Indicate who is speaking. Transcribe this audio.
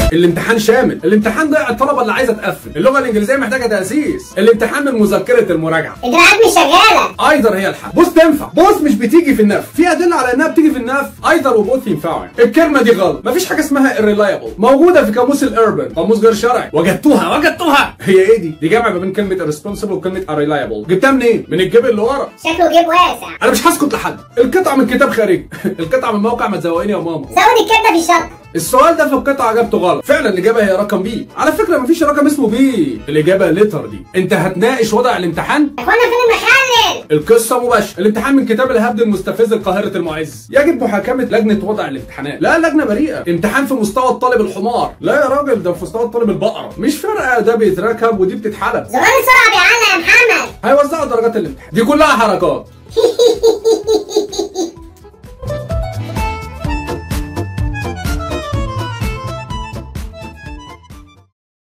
Speaker 1: الامتحان شامل الامتحان ضيع الطلبه اللي عايزه تقفل اللغه الانجليزيه محتاجه تاسيس الامتحان من مذكره المراجعه
Speaker 2: الدراعات مش شغاله
Speaker 1: ايضر هي الحل بص تنفع بص مش بتيجي في النف في ادله على انها بتيجي في النف ايضر وبوث ينفعوا الكلمه دي غلط مفيش حاجه اسمها irreliable موجوده في قاموس الاربن قاموس غير شرعي وجدتوها وجدتوها هي ايه دي دي جمع ما بين كلمه irresponsible وكلمه unreliable جبتها منين من الجيب اللي ورا
Speaker 2: شكله جيب واسع
Speaker 1: انا مش هسكت لحد القطعه من كتاب خارجي القطعه من موقع ما تزوقيني يا ماما
Speaker 2: زود الكبده في الشطه
Speaker 1: السؤال ده في القطعه اجابته غلط فعلا الاجابه هي رقم بي على فكره مفيش رقم اسمه بي الاجابه لتر دي انت هتناقش وضع الامتحان
Speaker 2: يا اخوانا فين المخلل
Speaker 1: القصه مباشره الامتحان من كتاب الهبد المستفز القاهره المعز يجب محاكمه لجنه وضع الامتحانات لا لجنه بريئه امتحان في مستوى الطالب الحمار لا يا راجل ده في مستوى الطالب البقره مش فارقه ده بيتركب ودي بتتحلب
Speaker 2: زمان السرعه بيعلق يا محمد
Speaker 1: هيوزعوا درجات الامتحان دي كلها حركات